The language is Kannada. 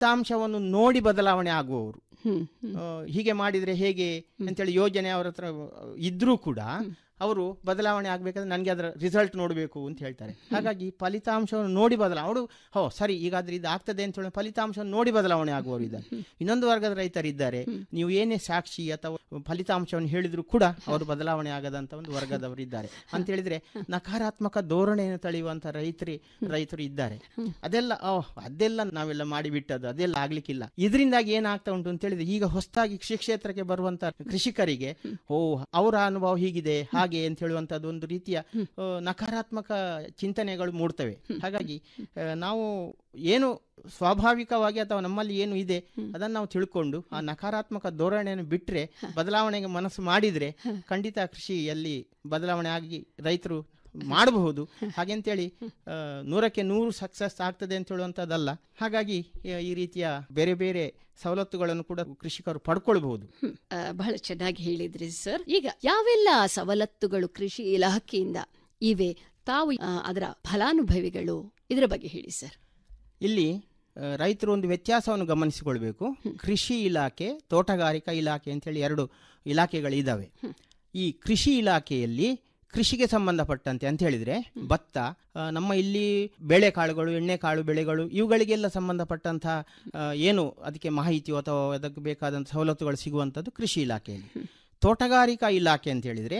ಫಲಿತಾಂಶವನ್ನು ನೋಡಿ ಬದಲಾವಣೆ ಆಗುವವರು ಹ್ಮ್ ಹ್ಮ್ ಆ, ಹೀಗೆ ಮಾಡಿದ್ರೆ ಹೇಗೆ ಅಂತೇಳಿ ಯೋಜನೆ ಅವರ ಹತ್ರ ಇದ್ರೂ ಕೂಡ ಅವರು ಬದಲಾವಣೆ ಆಗ್ಬೇಕಾದ್ರೆ ನನಗೆ ಅದರ ರಿಸಲ್ಟ್ ನೋಡಬೇಕು ಅಂತ ಹೇಳ್ತಾರೆ ಹಾಗಾಗಿ ಫಲಿತಾಂಶವನ್ನು ನೋಡಿ ಬದಲಾವಣೆ ಅವರು ಹೋ ಸರಿ ಈಗಾದ್ರೆ ಇದು ಆಗ್ತದೆ ಅಂತ ಹೇಳಿ ಫಲಿತಾಂಶವನ್ನು ನೋಡಿ ಬದಲಾವಣೆ ಆಗುವವರು ಇದ್ದಾರೆ ಇನ್ನೊಂದು ವರ್ಗದ ರೈತರಿದ್ದಾರೆ ನೀವು ಏನೇ ಸಾಕ್ಷಿ ಅಥವಾ ಫಲಿತಾಂಶವನ್ನು ಹೇಳಿದ್ರು ಕೂಡ ಅವರು ಬದಲಾವಣೆ ಆಗದಂತ ಒಂದು ವರ್ಗದವರು ಇದ್ದಾರೆ ಅಂತ ಹೇಳಿದ್ರೆ ನಕಾರಾತ್ಮಕ ಧೋರಣೆಯನ್ನು ತಳೆಯುವಂತ ರೈತರಿ ರೈತರು ಇದ್ದಾರೆ ಅದೆಲ್ಲ ಓಹ್ ಅದೆಲ್ಲ ನಾವೆಲ್ಲ ಮಾಡಿಬಿಟ್ಟದ್ದು ಅದೆಲ್ಲ ಆಗ್ಲಿಕ್ಕಿಲ್ಲ ಇದರಿಂದಾಗಿ ಏನಾಗ್ತಾ ಉಂಟು ಅಂತ ಹೇಳಿದ್ರೆ ಈಗ ಹೊಸದಾಗಿ ಕೃಷಿ ಕ್ಷೇತ್ರಕ್ಕೆ ಬರುವಂತ ಕೃಷಿಕರಿಗೆ ಓ ಅವರ ಅನುಭವ ಹೀಗಿದೆ ಹಾಗೆ ಅಂತ ಹೇಳುವಂತದ್ದು ಒಂದು ರೀತಿಯ ಆ, ನಕಾರಾತ್ಮಕ ಚಿಂತನೆಗಳು ಮೂಡ್ತವೆ ಹಾಗಾಗಿ ಆ, ನಾವು ಏನು ಸ್ವಾಭಾವಿಕವಾಗಿ ಅಥವಾ ನಮ್ಮಲ್ಲಿ ಏನು ಇದೆ ಅದನ್ನು ನಾವು ತಿಳ್ಕೊಂಡು ಆ ನಕಾರಾತ್ಮಕ ಧೋರಣೆಯನ್ನು ಬಿಟ್ರೆ ಬದಲಾವಣೆಗೆ ಮನಸ್ಸು ಮಾಡಿದ್ರೆ ಖಂಡಿತ ಕೃಷಿಯಲ್ಲಿ ಬದಲಾವಣೆ ಆಗಿ ರೈತರು ಮಾಡಬಹುದು ಹಾಗೆಂತೇಳಿ ಆ, ನೂರಕ್ಕೆ ನೂರು ಸಕ್ಸಸ್ ಆಗ್ತದೆ ಅಂತ ಹೇಳುವಂಥದ್ದಲ್ಲ ಹಾಗಾಗಿ ಆ, ಈ ರೀತಿಯ ಬೇರೆ ಬೇರೆ ಸವಲತ್ತುಗಳನ್ನು ಕೂಡ ಕೃಷಿಕರು ಪಡ್ಕೊಳ್ಬಹುದು ಹ್ಮ್. ಆ, ಬಹಳ ಚೆನ್ನಾಗಿ ಹೇಳಿದ್ರಿ ಸರ್ ಈಗ ಯಾವೆಲ್ಲ ಸವಲತ್ತುಗಳು ಕೃಷಿ ಇಲಾಖೆಯಿಂದ ಇವೆ ತಾವು ಆ, ಅದರ ಫಲಾನುಭವಿಗಳು ಇದರ ಬಗ್ಗೆ ಹೇಳಿ ಸರ್ ಇಲ್ಲಿ ಆ, ರೈತರು ಒಂದು ವ್ಯತ್ಯಾಸವನ್ನು ಗಮನಿಸಿಕೊಳ್ಬೇಕು ಕೃಷಿ ಇಲಾಖೆ ತೋಟಗಾರಿಕಾ ಇಲಾಖೆ ಅಂತೇಳಿ ಎರಡು ಇಲಾಖೆಗಳಿದ್ದಾವೆ ಈ ಕೃಷಿ ಇಲಾಖೆಯಲ್ಲಿ ಕೃಷಿಗೆ ಸಂಬಂಧಪಟ್ಟಂತೆ ಅಂತ ಹೇಳಿದ್ರೆ ಭತ್ತ ಆ, ನಮ್ಮ ಇಲ್ಲಿ ಬೇಳೆಕಾಳುಗಳು ಎಣ್ಣೆಕಾಳು ಬೆಳೆಗಳು ಇವುಗಳಿಗೆಲ್ಲ ಸಂಬಂಧಪಟ್ಟಂತಹ ಆ, ಏನು ಅದಕ್ಕೆ ಮಾಹಿತಿಯೋ ಅಥವಾ ಅದಕ್ಕೆ ಬೇಕಾದಂಥ ಸವಲತ್ತುಗಳು ಸಿಗುವಂಥದ್ದು ಕೃಷಿ ಇಲಾಖೆಯಲ್ಲಿ ತೋಟಗಾರಿಕಾ ಇಲಾಖೆ ಅಂತ ಹೇಳಿದ್ರೆ